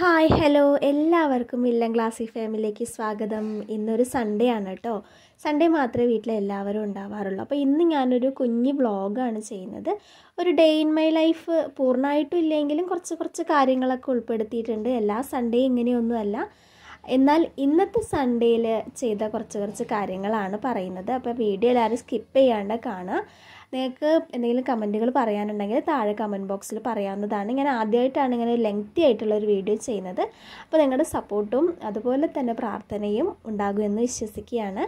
hi hello എല്ലാവർക്കും ഇല്ലം classic ഫാമിലിയിലേക്ക് സ്വാഗതം ഇന്നൊരു സൺഡേ ആണ് കേട്ടോ സൺഡേ മാത്രമേ വീട്ടിൽ എല്ലാവരും ഉണ്ടാവാറുള്ളൂ അപ്പോൾ ഇന്ന് ഞാനൊരു കുഞ്ഞ് വ്ളോഗാണ് ചെയ്യുന്നത് ഒരു ഡേ ഇൻ മൈ ലൈഫ് പൂർണ്ണമായിട്ടും ഇല്ലെങ്കിലും കുറച്ച് കുറച്ച് കാര്യങ്ങളൊക്കെ ഉൾപ്പെടുത്തിയിട്ടുണ്ട് എല്ലാ സൺഡേയും ഇങ്ങനെയൊന്നുമല്ല എന്നാൽ ഇന്നത്തെ സൺഡേയിൽ ചെയ്ത കുറച്ച് കുറച്ച് കാര്യങ്ങളാണ് പറയുന്നത് അപ്പോൾ വീഡിയോ എല്ലാവരും സ്കിപ്പ് ചെയ്യാണ്ട് കാണുക നിങ്ങൾക്ക് എന്തെങ്കിലും കമൻറ്റുകൾ പറയാനുണ്ടെങ്കിൽ താഴെ കമൻറ്റ് ബോക്സിൽ പറയാവുന്നതാണ് ഞാൻ ആദ്യമായിട്ടാണ് ഇങ്ങനെ ലെങ്തി ആയിട്ടുള്ള ഒരു വീഡിയോ ചെയ്യുന്നത് അപ്പോൾ നിങ്ങളുടെ സപ്പോർട്ടും അതുപോലെ തന്നെ പ്രാർത്ഥനയും ഉണ്ടാകുമെന്ന് വിശ്വസിക്കുകയാണ്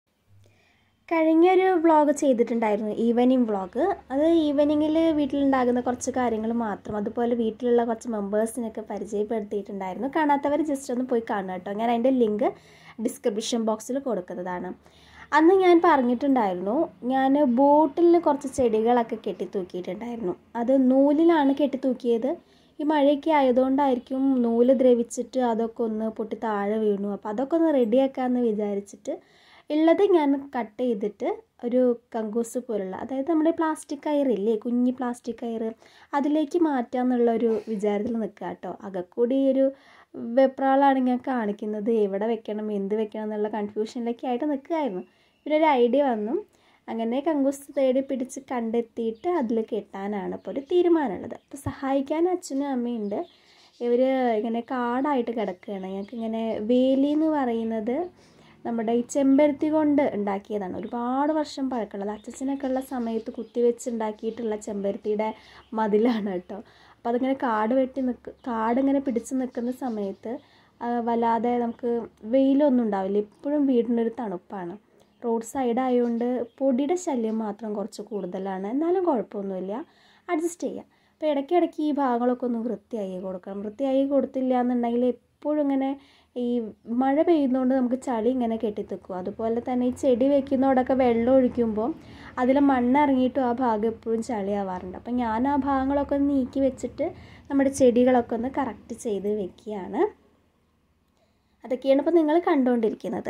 കഴിഞ്ഞൊരു വ്ളോഗ് ചെയ്തിട്ടുണ്ടായിരുന്നു ഈവനിങ് വ്ളോഗ് അത് ഈവനിങ്ങിൽ വീട്ടിലുണ്ടാകുന്ന കുറച്ച് കാര്യങ്ങൾ മാത്രം അതുപോലെ വീട്ടിലുള്ള കുറച്ച് മെമ്പേഴ്സിനൊക്കെ പരിചയപ്പെടുത്തിയിട്ടുണ്ടായിരുന്നു കാണാത്തവർ ജസ്റ്റ് ഒന്ന് പോയി കാണുക കേട്ടോ ഞാൻ അതിൻ്റെ ലിങ്ക് ഡിസ്ക്രിപ്ഷൻ ബോക്സിൽ കൊടുക്കുന്നതാണ് അന്ന് ഞാൻ പറഞ്ഞിട്ടുണ്ടായിരുന്നു ഞാൻ ബോട്ടിൽ കുറച്ച് ചെടികളൊക്കെ കെട്ടിത്തൂക്കിയിട്ടുണ്ടായിരുന്നു അത് നൂലിലാണ് കെട്ടിത്തൂക്കിയത് ഈ മഴയൊക്കെ ആയതുകൊണ്ടായിരിക്കും നൂല് ദ്രവിച്ചിട്ട് അതൊക്കെ ഒന്ന് പൊട്ടി താഴെ വീണു അപ്പോൾ അതൊക്കെ ഒന്ന് റെഡിയാക്കാമെന്ന് വിചാരിച്ചിട്ട് ഉള്ളത് ഞാൻ കട്ട് ചെയ്തിട്ട് ഒരു കങ്കൂസ് പോലുള്ള അതായത് നമ്മുടെ പ്ലാസ്റ്റിക് കയറില്ലേ കുഞ്ഞി പ്ലാസ്റ്റിക് കയറ് അതിലേക്ക് മാറ്റാമെന്നുള്ള ഒരു വിചാരത്തിൽ നിൽക്കുക കേട്ടോ അകക്കൂടി ഒരു വെപ്രാളാണ് ഞാൻ കാണിക്കുന്നത് എവിടെ വെക്കണം എന്ത് വെക്കണം എന്നുള്ള കൺഫ്യൂഷനിലൊക്കെ ആയിട്ട് നിൽക്കുകയായിരുന്നു പിന്നെ ഒരു ഐഡിയ വന്നു അങ്ങനെ കങ്കൂസ് തേടി പിടിച്ച് കണ്ടെത്തിയിട്ട് അതിൽ കെട്ടാനാണ് ഇപ്പോൾ ഒരു തീരുമാനമുള്ളത് അപ്പോൾ സഹായിക്കാൻ അച്ഛനും അമ്മയുണ്ട് ഇവർ ഇങ്ങനെ കാടായിട്ട് കിടക്കുകയാണ് ഞങ്ങൾക്ക് ഇങ്ങനെ വേലി എന്ന് പറയുന്നത് നമ്മുടെ ഈ ചെമ്പരത്തി കൊണ്ട് ഉണ്ടാക്കിയതാണ് ഒരുപാട് വർഷം പഴക്കമുള്ളത് അച്ഛനൊക്കെ ഉള്ള സമയത്ത് കുത്തിവെച്ച് ഉണ്ടാക്കിയിട്ടുള്ള ചെമ്പരത്തിയുടെ മതിലാണ് കേട്ടോ അപ്പോൾ അതിങ്ങനെ കാട് വെട്ടി നിൽക്ക് കാടിങ്ങനെ പിടിച്ച് നിൽക്കുന്ന സമയത്ത് വല്ലാതെ നമുക്ക് വെയിലൊന്നും ഉണ്ടാവില്ല എപ്പോഴും വീടിനൊരു തണുപ്പാണ് റോഡ് സൈഡ് ആയതുകൊണ്ട് പൊടിയുടെ ശല്യം മാത്രം കുറച്ച് കൂടുതലാണ് എന്നാലും കുഴപ്പമൊന്നുമില്ല അഡ്ജസ്റ്റ് ചെയ്യാം അപ്പോൾ ഇടയ്ക്കിടയ്ക്ക് ഈ ഭാഗങ്ങളൊക്കെ ഒന്ന് വൃത്തിയായി കൊടുക്കണം വൃത്തിയായി കൊടുത്തില്ല എന്നുണ്ടെങ്കിൽ എപ്പോഴും ഇങ്ങനെ ഈ മഴ പെയ്യുന്നതുകൊണ്ട് നമുക്ക് ചളി ഇങ്ങനെ കെട്ടിത്തിക്കും അതുപോലെ തന്നെ ഈ ചെടി വെക്കുന്നതോടൊക്കെ വെള്ളം ഒഴിക്കുമ്പോൾ അതിൽ മണ്ണ് ഇറങ്ങിയിട്ടും ആ ഭാഗം എപ്പോഴും ചളിയാവാറുണ്ട് അപ്പം ഞാൻ ആ ഭാഗങ്ങളൊക്കെ ഒന്ന് നീക്കി വെച്ചിട്ട് നമ്മുടെ ചെടികളൊക്കെ ഒന്ന് കറക്റ്റ് ചെയ്ത് വെക്കുകയാണ് അതൊക്കെയാണ് ഇപ്പോൾ നിങ്ങൾ കണ്ടുകൊണ്ടിരിക്കുന്നത്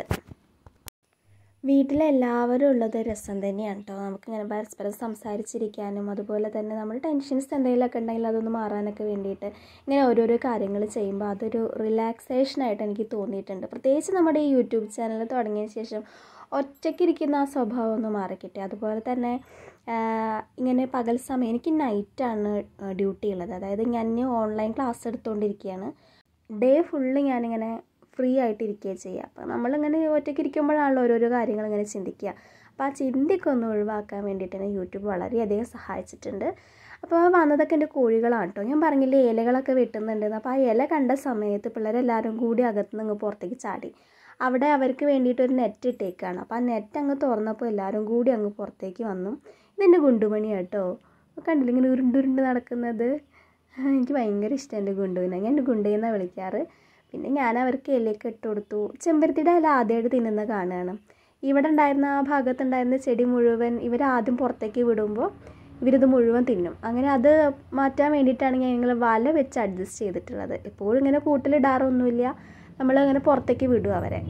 വീട്ടിലെല്ലാവരും ഉള്ളത് രസം തന്നെയാണ് കേട്ടോ നമുക്കിങ്ങനെ പരസ്പരം സംസാരിച്ചിരിക്കാനും അതുപോലെ തന്നെ നമ്മൾ ടെൻഷൻസ് എന്തെങ്കിലുമൊക്കെ ഉണ്ടെങ്കിൽ അതൊന്ന് മാറാനൊക്കെ വേണ്ടിയിട്ട് ഇങ്ങനെ ഓരോരോ കാര്യങ്ങൾ ചെയ്യുമ്പോൾ അതൊരു റിലാക്സേഷനായിട്ട് എനിക്ക് തോന്നിയിട്ടുണ്ട് പ്രത്യേകിച്ച് നമ്മുടെ ഈ യൂട്യൂബ് ചാനൽ തുടങ്ങിയ ശേഷം ഒറ്റയ്ക്കിരിക്കുന്ന ആ സ്വഭാവം ഒന്ന് മാറിക്കിട്ടി അതുപോലെ തന്നെ ഇങ്ങനെ പകൽ സമയം എനിക്ക് നൈറ്റാണ് ഡ്യൂട്ടി ഉള്ളത് അതായത് ഞാൻ ഓൺലൈൻ ക്ലാസ് എടുത്തുകൊണ്ടിരിക്കുകയാണ് ഡേ ഫുള്ള് ഞാനിങ്ങനെ ഫ്രീ ആയിട്ട് ഇരിക്കുകയും ചെയ്യുക അപ്പോൾ നമ്മളിങ്ങനെ ഒറ്റയ്ക്ക് ഇരിക്കുമ്പോഴാണല്ലോ ഓരോരോ കാര്യങ്ങൾ ഇങ്ങനെ ചിന്തിക്കുക അപ്പോൾ ആ ചിന്തയൊക്കെ ഒന്ന് ഒഴിവാക്കാൻ വേണ്ടിയിട്ട് തന്നെ യൂട്യൂബ് വളരെയധികം സഹായിച്ചിട്ടുണ്ട് അപ്പോൾ വന്നതൊക്കെ എൻ്റെ കോഴികളാണ് കേട്ടോ ഞാൻ പറഞ്ഞില്ലേ ഇലകളൊക്കെ വെട്ടുന്നുണ്ടെന്ന് അപ്പോൾ ആ ഇല കണ്ട സമയത്ത് പിള്ളേരെല്ലാവരും കൂടി അകത്ത് നിന്ന് പുറത്തേക്ക് ചാടി അവിടെ അവർക്ക് വേണ്ടിയിട്ട് ഒരു നെറ്റ് ഇട്ടേക്കാണ് അപ്പോൾ ആ നെറ്റ് അങ്ങ് തുറന്നപ്പോൾ എല്ലാവരും കൂടി അങ്ങ് പുറത്തേക്ക് വന്നു ഇതെൻ്റെ ഗുണ്ടുമണി കേട്ടോ കണ്ടില്ല ഇങ്ങനെ ഉരുണ്ടുരുണ്ട് നടക്കുന്നത് എനിക്ക് ഭയങ്കര ഇഷ്ടം എൻ്റെ ഗുണ്ടുവിനെ ഞാൻ എൻ്റെ ഗുണ്ടുവെന്നാണ് വിളിക്കാറ് പിന്നെ ഞാൻ അവർക്ക് ഇലയൊക്കെ ഇട്ട് കൊടുത്തു ചെമ്പരത്തിയുടെ ഇല ആദ്യമായിട്ട് തിന്നുന്ന കാണുകയാണ് ഇവിടെ ഉണ്ടായിരുന്ന ആ ഭാഗത്തുണ്ടായിരുന്ന ചെടി മുഴുവൻ ഇവർ ആദ്യം പുറത്തേക്ക് വിടുമ്പോൾ ഇവരിത് മുഴുവൻ തിന്നും അങ്ങനെ അത് മാറ്റാൻ വേണ്ടിയിട്ടാണ് ഞാൻ നിങ്ങൾ വല വെച്ച് അഡ്ജസ്റ്റ് ചെയ്തിട്ടുള്ളത് എപ്പോഴും ഇങ്ങനെ കൂട്ടിലിടാറൊന്നുമില്ല നമ്മൾ അങ്ങനെ പുറത്തേക്ക് വിടും അവരെ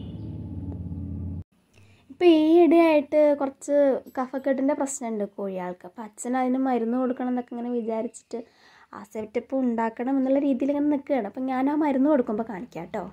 ഇപ്പോൾ ഈ ഇടയായിട്ട് കുറച്ച് കഫക്കെട്ടിൻ്റെ പ്രശ്നമുണ്ട് കോഴിയാൾക്ക് അപ്പോൾ അച്ഛൻ അതിന് മരുന്ന് കൊടുക്കണം എന്നൊക്കെ ഇങ്ങനെ വിചാരിച്ചിട്ട് ആ സെറ്റപ്പ് ഉണ്ടാക്കണം എന്നുള്ള രീതിയിൽ ഇങ്ങനെ നിൽക്കുകയാണ് അപ്പം ഞാൻ ആ മരുന്ന് കൊടുക്കുമ്പോൾ കാണിക്കാം കേട്ടോ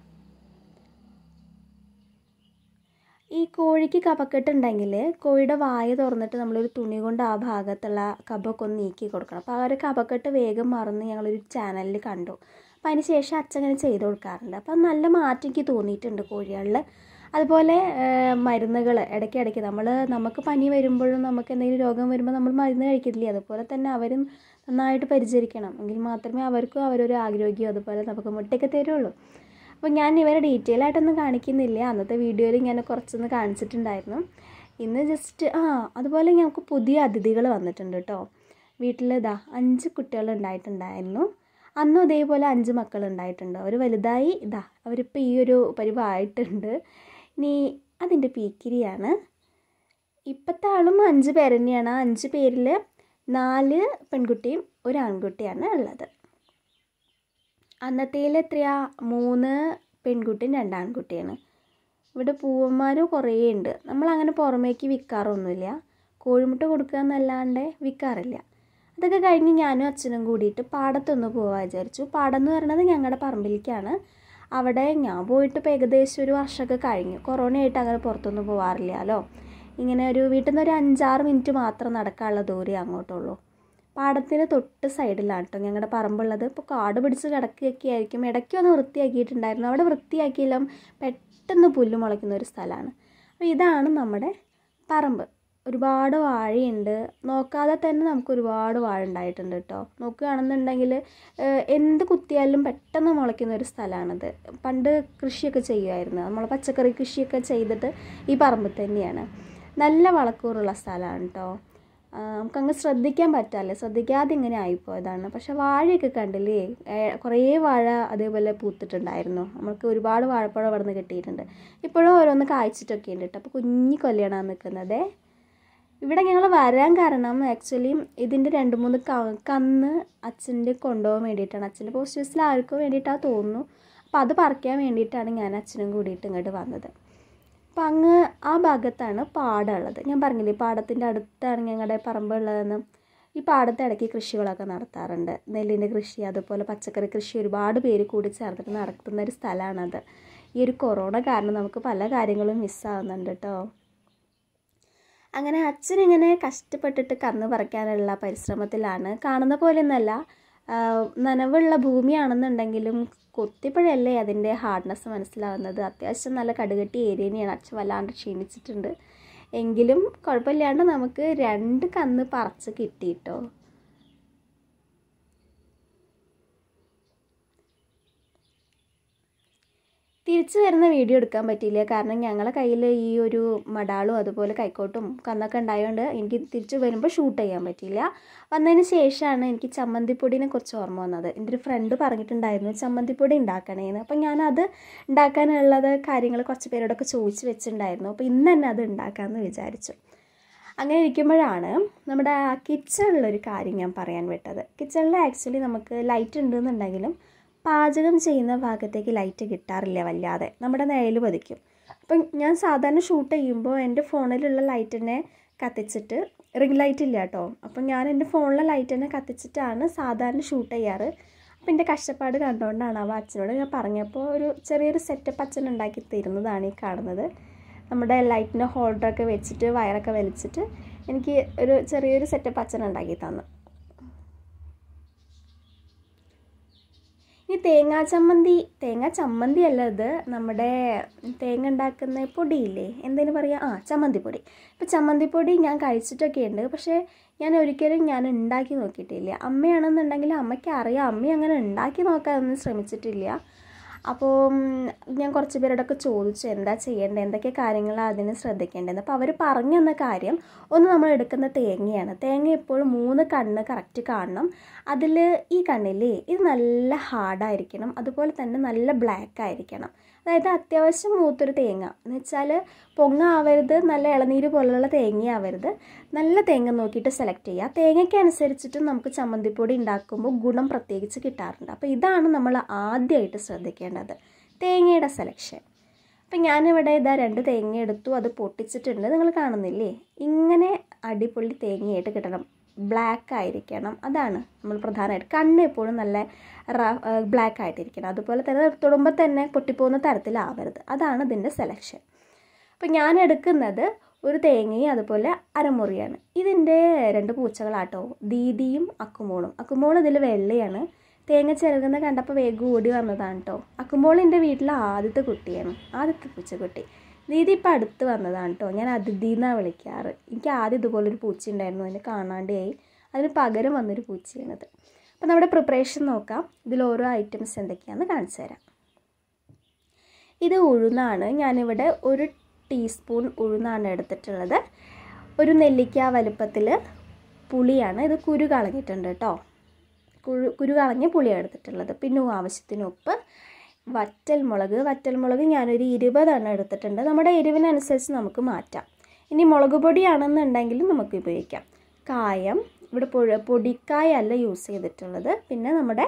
ഈ കോഴിക്ക് കഫക്കെട്ട് ഉണ്ടെങ്കിൽ കോഴിയുടെ വായ തുറന്നിട്ട് നമ്മളൊരു തുണി കൊണ്ട് ആ ഭാഗത്തുള്ള കഫമൊക്കെ ഒന്ന് നീക്കി കൊടുക്കണം അപ്പോൾ ആ ഒരു കഫക്കെട്ട് വേഗം മറന്ന് ഞങ്ങളൊരു ചാനലിൽ കണ്ടു അപ്പോൾ അതിന് ശേഷം അച്ഛൻ അങ്ങനെ ചെയ്ത് കൊടുക്കാറുണ്ട് അപ്പം നല്ല മാറ്റം എനിക്ക് തോന്നിയിട്ടുണ്ട് കോഴികളിൽ അതുപോലെ മരുന്നുകൾ ഇടയ്ക്കിടയ്ക്ക് നമ്മൾ നമുക്ക് പനി വരുമ്പോഴും നമുക്ക് എന്തെങ്കിലും രോഗം വരുമ്പോൾ നമ്മൾ മരുന്ന് കഴിക്കില്ലേ അതുപോലെ തന്നെ അവരും നന്നായിട്ട് പരിചരിക്കണം എങ്കിൽ മാത്രമേ അവർക്കും അവരൊരു ആരോഗ്യം അതുപോലെ നമുക്ക് മുട്ടയൊക്കെ തരുള്ളൂ അപ്പോൾ ഞാൻ ഇവരെ ഡീറ്റെയിൽ ആയിട്ടൊന്നും കാണിക്കുന്നില്ല അന്നത്തെ വീഡിയോയിൽ ഞാൻ കുറച്ചൊന്ന് കാണിച്ചിട്ടുണ്ടായിരുന്നു ഇന്ന് ജസ്റ്റ് ആ അതുപോലെ ഞങ്ങൾക്ക് പുതിയ അതിഥികൾ വന്നിട്ടുണ്ട് കേട്ടോ വീട്ടിൽ ഇതാ അഞ്ച് കുട്ടികൾ ഉണ്ടായിട്ടുണ്ടായിരുന്നു അന്നും ഇതേപോലെ അഞ്ച് മക്കൾ ഉണ്ടായിട്ടുണ്ട് അവർ വലുതായി ഇതാ അവരിപ്പോൾ ഈ ഒരു പരിവായിട്ടുണ്ട് ഇനി അതിൻ്റെ പീക്കിരിയാണ് ഇപ്പോഴത്തെ ആളും അഞ്ച് പേര് തന്നെയാണ് ആ അഞ്ച് പേരിൽ നാല് പെൺകുട്ടിയും ഒരു ആൺകുട്ടിയാണ് ഉള്ളത് അന്നത്തേൽ എത്രയാ മൂന്ന് പെൺകുട്ടിയും രണ്ട് ആൺകുട്ടിയാണ് ഇവിടെ പൂവന്മാരും കുറേ ഉണ്ട് നമ്മളങ്ങനെ പുറമേക്ക് വിൽക്കാറൊന്നുമില്ല കോഴിമുട്ട കൊടുക്കുക എന്നല്ലാണ്ട് വിൽക്കാറില്ല ഇതൊക്കെ കഴിഞ്ഞ് ഞാനും അച്ഛനും കൂടിയിട്ട് പാടത്തൊന്ന് പോകാൻ വിചാരിച്ചു പാടം എന്ന് പറയുന്നത് ഞങ്ങളുടെ പറമ്പിലേക്കാണ് അവിടെ ഞാൻ പോയിട്ട് ഇപ്പോൾ ഏകദേശം ഒരു വർഷമൊക്കെ കഴിഞ്ഞു കൊറോണയായിട്ട് അങ്ങനെ പുറത്തൊന്നും പോകാറില്ലല്ലോ ഇങ്ങനെ ഒരു വീട്ടിൽ നിന്ന് ഒരു അഞ്ചാറ് മിനിറ്റ് മാത്രം നടക്കാനുള്ള ദൂരേ അങ്ങോട്ടുള്ളൂ പാടത്തിന് തൊട്ട് സൈഡിലാണ് കേട്ടോ ഞങ്ങളുടെ പറമ്പുള്ളത് ഇപ്പോൾ കാട് പിടിച്ച് കിടക്കുകയൊക്കെ ആയിരിക്കും ഇടയ്ക്ക് ഒന്ന് വൃത്തിയാക്കിയിട്ടുണ്ടായിരുന്നു അവിടെ വൃത്തിയാക്കിയെല്ലാം പെട്ടെന്ന് പുല്ല് മുളയ്ക്കുന്ന ഒരു സ്ഥലമാണ് അപ്പോൾ ഇതാണ് നമ്മുടെ പറമ്പ് ഒരുപാട് വാഴയുണ്ട് നോക്കാതെ തന്നെ നമുക്ക് ഒരുപാട് വാഴ ഉണ്ടായിട്ടുണ്ട് കേട്ടോ നോക്കുകയാണെന്നുണ്ടെങ്കിൽ ഏഹ്, എന്ത് കുത്തിയാലും പെട്ടെന്ന് മുളയ്ക്കുന്ന ഒരു സ്ഥലമാണിത് പണ്ട് കൃഷിയൊക്കെ ചെയ്യുമായിരുന്നു നമ്മൾ പച്ചക്കറി കൃഷിയൊക്കെ ചെയ്തിട്ട് ഈ പറമ്പിൽ തന്നെയാണ് നല്ല വളക്കൂറുള്ള സ്ഥലമാണ് കേട്ടോ നമുക്കങ്ങ് ശ്രദ്ധിക്കാൻ പറ്റാല്ലേ ശ്രദ്ധിക്കാതെ ഇങ്ങനെ ആയിപ്പോയതാണ് പക്ഷെ വാഴയൊക്കെ കണ്ടില്ലേ ഏഹ്, കുറേ വാഴ അതേപോലെ പൂത്തിട്ടുണ്ടായിരുന്നു നമുക്ക് ഒരുപാട് വാഴപ്പഴം അവിടെ നിന്ന് കിട്ടിയിട്ടുണ്ട് ഇപ്പോഴും ഓരോന്ന് കായ്ച്ചിട്ടൊക്കെ ഉണ്ട് കേട്ടോ അപ്പോൾ കുഞ്ഞി കൊല്ലയാണ് നിൽക്കുന്നത് ഇവിടെ ഞങ്ങൾ വരാൻ കാരണം ആക്ച്വലി ഇതിൻ്റെ രണ്ട് മൂന്ന് ക- കന്ന് അച്ഛൻ്റെ കൊണ്ടുപോകാൻ വേണ്ടിയിട്ടാണ് അച്ഛൻ്റെ പോസ്റ്റ് ഓഫീസിൽ ആർക്കോ വേണ്ടിയിട്ടാണ് തോന്നുന്നു അപ്പോൾ അത് പറിക്കാൻ വേണ്ടിയിട്ടാണ് ഞാൻ അച്ഛനും കൂടിയിട്ട് ഇങ്ങോട്ട് വന്നത് അപ്പം അങ്ങ് ആ ഭാഗത്താണ് പാടമുള്ളത് ഞാൻ പറഞ്ഞില്ലേ പാടത്തിൻ്റെ അടുത്താണ് ഞങ്ങളുടെ പറമ്പുള്ളതെന്ന് ഈ പാടത്ത് ഇടയ്ക്ക് കൃഷികളൊക്കെ നടത്താറുണ്ട് നെല്ലിൻ്റെ കൃഷി അതുപോലെ പച്ചക്കറി കൃഷി ഒരുപാട് പേര് കൂടി ചേർന്നിട്ട് നടത്തുന്ന ഒരു സ്ഥലമാണത് ഈ ഒരു കൊറോണ കാരണം നമുക്ക് പല കാര്യങ്ങളും മിസ്സാവുന്നുണ്ട് കേട്ടോ അങ്ങനെ അച്ഛൻ ഇങ്ങനെ കഷ്ടപ്പെട്ടിട്ട് കന്ന് പറിക്കാനുള്ള പരിശ്രമത്തിലാണ് കാണുന്ന പോലെയൊന്നല്ല ആഹ് നനവുള്ള ഭൂമിയാണെന്നുണ്ടെങ്കിലും കൊത്തിപ്പഴല്ലേ അതിൻ്റെ ഹാർഡ്നെസ് മനസ്സിലാവുന്നത് അത്യാവശ്യം നല്ല കടുകട്ടി ഏരിയ തന്നെയാണ് അച്ഛൻ വല്ലാണ്ട് ക്ഷീണിച്ചിട്ടുണ്ട് എങ്കിലും കുഴപ്പമില്ലാണ്ട് നമുക്ക് രണ്ട് കന്ന് പറിച്ച് കിട്ടിയിട്ടോ തിരിച്ചു വരുന്ന വീഡിയോ എടുക്കാൻ പറ്റിയില്ല കാരണം ഞങ്ങളെ കയ്യിൽ ഈ ഒരു മടാളും അതുപോലെ കൈക്കോട്ടും കന്നൊക്കെ ഉണ്ടായതുകൊണ്ട് എനിക്ക് തിരിച്ചു വരുമ്പോൾ ഷൂട്ട് ചെയ്യാൻ പറ്റിയില്ല വന്നതിന് ശേഷമാണ് എനിക്ക് ചമ്മന്തിപ്പൊടിനെ കുറിച്ച് ഓർമ്മ വന്നത് എൻ്റെ ഒരു ഫ്രണ്ട് പറഞ്ഞിട്ടുണ്ടായിരുന്നു ചമ്മന്തിപ്പൊടി ഉണ്ടാക്കണേന്ന് അപ്പം ഞാനത് ഉണ്ടാക്കാനുള്ളത് കാര്യങ്ങൾ കുറച്ച് പേരോടൊക്കെ ചോദിച്ച് വെച്ചിട്ടുണ്ടായിരുന്നു അപ്പോൾ ഇന്ന് തന്നെ അത് ഉണ്ടാക്കാമെന്ന് വിചാരിച്ചു അങ്ങനെ ഇരിക്കുമ്പോഴാണ് നമ്മുടെ ആ കിച്ചണിലൊരു കാര്യം ഞാൻ പറയാൻ വിട്ടത് കിച്ചണിൽ ആക്ച്വലി നമുക്ക് ലൈറ്റ് ഉണ്ടെന്നുണ്ടെങ്കിലും പാചകം ചെയ്യുന്ന ഭാഗത്തേക്ക് ലൈറ്റ് കിട്ടാറില്ല വല്ലാതെ നമ്മുടെ നിഴൽ പതിക്കും അപ്പം ഞാൻ സാധാരണ ഷൂട്ട് ചെയ്യുമ്പോൾ എൻ്റെ ഫോണിലുള്ള ലൈറ്റ് തന്നെ കത്തിച്ചിട്ട് റിംഗ് ലൈറ്റ് ഇല്ല കേട്ടോ അപ്പം ഞാൻ എൻ്റെ ഫോണിലെ ലൈറ്റ് തന്നെ കത്തിച്ചിട്ടാണ് സാധാരണ ഷൂട്ട് ചെയ്യാറ് അപ്പം എൻ്റെ കഷ്ടപ്പാട് കണ്ടുകൊണ്ടാണ് അവ അച്ഛനോട് ഞാൻ പറഞ്ഞപ്പോൾ ഒരു ചെറിയൊരു സെറ്റപ്പ് അച്ഛൻ ഉണ്ടാക്കി തരുന്നതാണ് ഈ കാണുന്നത് നമ്മുടെ ലൈറ്റിൻ്റെ ഹോൾഡറൊക്കെ വെച്ചിട്ട് വയറൊക്കെ വലിച്ചിട്ട് എനിക്ക് ഒരു ചെറിയൊരു സെറ്റപ്പ് അച്ഛൻ ഉണ്ടാക്കി തന്നു ഈ തേങ്ങാ ചമ്മന്തി തേങ്ങാ ചമ്മന്തി അല്ല ഇത് നമ്മുടെ തേങ്ങ ഉണ്ടാക്കുന്ന പൊടിയില്ലേ എന്തേലും പറയുക ആ ചമ്മന്തിപ്പൊടി ഇപ്പോൾ ചമ്മന്തിപ്പൊടി ഞാൻ കഴിച്ചിട്ടൊക്കെ ഉണ്ട് പക്ഷേ ഞാൻ ഒരിക്കലും ഞാൻ ഉണ്ടാക്കി നോക്കിയിട്ടില്ല അമ്മയാണെന്നുണ്ടെങ്കിൽ അമ്മയ്ക്ക് അറിയാം അമ്മ അങ്ങനെ ഉണ്ടാക്കി നോക്കാനൊന്നും ശ്രമിച്ചിട്ടില്ല അപ്പോൾ ഞാൻ കുറച്ച് പേരോടൊക്കെ ചോദിച്ചു എന്താ ചെയ്യേണ്ടത് എന്തൊക്കെ കാര്യങ്ങളാണ് അതിന് ശ്രദ്ധിക്കേണ്ടത് അപ്പോൾ അവർ പറഞ്ഞു തന്ന കാര്യം ഒന്ന് നമ്മൾ എടുക്കുന്ന തേങ്ങയാണ് തേങ്ങ എപ്പോഴും മൂന്ന് കണ്ണ് കറക്റ്റ് കാണണം അതിൽ ഈ കണ്ണില്ലേ ഇത് നല്ല ഹാർഡായിരിക്കണം അതുപോലെ തന്നെ നല്ല ബ്ലാക്ക് ആയിരിക്കണം അതായത് അത്യാവശ്യം മൂത്തൊരു തേങ്ങ എന്ന് വെച്ചാൽ പൊങ്ങ ആവരുത് നല്ല ഇളനീര് പോലുള്ള തേങ്ങ ആവരുത് നല്ല തേങ്ങ നോക്കിയിട്ട് സെലക്ട് ചെയ്യുക തേങ്ങയ്ക്ക് അനുസരിച്ചിട്ട് നമുക്ക് ചമ്മന്തിപ്പൊടി ഉണ്ടാക്കുമ്പോൾ ഗുണം പ്രത്യേകിച്ച് കിട്ടാറുണ്ട് അപ്പോൾ ഇതാണ് നമ്മൾ ആദ്യമായിട്ട് ശ്രദ്ധിക്കേണ്ടത് തേങ്ങയുടെ സെലക്ഷൻ അപ്പം ഞാനിവിടെ ഇതാ രണ്ട് തേങ്ങ എടുത്തു അത് പൊട്ടിച്ചിട്ടുണ്ട് നിങ്ങൾ കാണുന്നില്ലേ ഇങ്ങനെ അടിപൊളി തേങ്ങയായിട്ട് കിട്ടണം ബ്ലാക്ക് ആയിരിക്കണം അതാണ് നമ്മൾ പ്രധാനമായിട്ട് കണ്ണ് എപ്പോഴും നല്ല ബ്ലാക്ക് ആയിട്ടിരിക്കണം അതുപോലെ തന്നെ തൊടുമ്പോൾ തന്നെ പൊട്ടിപ്പോകുന്ന തരത്തിലാവരുത് അതാണ് ഇതിൻ്റെ സെലക്ഷൻ അപ്പം ഞാൻ എടുക്കുന്നത് ഒരു തേങ്ങയും അതുപോലെ അരമുറിയാണ് ഇതിൻ്റെ രണ്ട് പൂച്ചകളാട്ടോ ദീദിയും അക്കുമോളും അക്കുമോൾ ഇതിൽ വെള്ളയാണ് തേങ്ങ ചിരകുന്ന കണ്ടപ്പോൾ വേഗം ഓടി വന്നതാണ് കേട്ടോ അക്കുമോൾ എൻ്റെ വീട്ടിലെ ആദ്യത്തെ കുട്ടിയാണ് ആദ്യത്തെ പൂച്ചക്കുട്ടി ദീദി ഇപ്പം അടുത്ത് വന്നതാണ് കേട്ടോ ഞാൻ അതിഥി എന്നാണ് വിളിക്കാറ് എനിക്ക് ആദ്യം ഇതുപോലൊരു പൂച്ച ഉണ്ടായിരുന്നു അതിനെ കാണാണ്ടായി അതിന് പകരം വന്നൊരു പൂച്ചയാണിത് അപ്പോൾ നമ്മുടെ പ്രിപ്പറേഷൻ നോക്കാം ഇതിൽ ഓരോ ഐറ്റംസ് എന്തൊക്കെയാണെന്ന് കാണിച്ചു തരാം ഇത് ഉഴുന്നാണ് ഞാനിവിടെ ഒരു ടീസ്പൂൺ ഉഴുന്നാണ് എടുത്തിട്ടുള്ളത് ഒരു നെല്ലിക്ക വലുപ്പത്തിൽ പുളിയാണ് ഇത് കുരു കളഞ്ഞിട്ടുണ്ട് കേട്ടോ കുരു കുരു കളഞ്ഞ പുളിയാണ് എടുത്തിട്ടുള്ളത് പിന്നെ ആവശ്യത്തിന് ഉപ്പ് വറ്റൽ മുളക് വറ്റൽ മുളക് ഞാനൊരു ഇരുപതെണ്ണം എടുത്തിട്ടുണ്ട് നമ്മുടെ എരിവിനനുസരിച്ച് നമുക്ക് മാറ്റാം ഇനി മുളക് പൊടിയാണെന്നുണ്ടെങ്കിലും നമുക്ക് ഉപയോഗിക്കാം കായം ഇവിടെ പൊഴ പൊടിക്കായ അല്ല യൂസ് ചെയ്തിട്ടുള്ളത് പിന്നെ നമ്മുടെ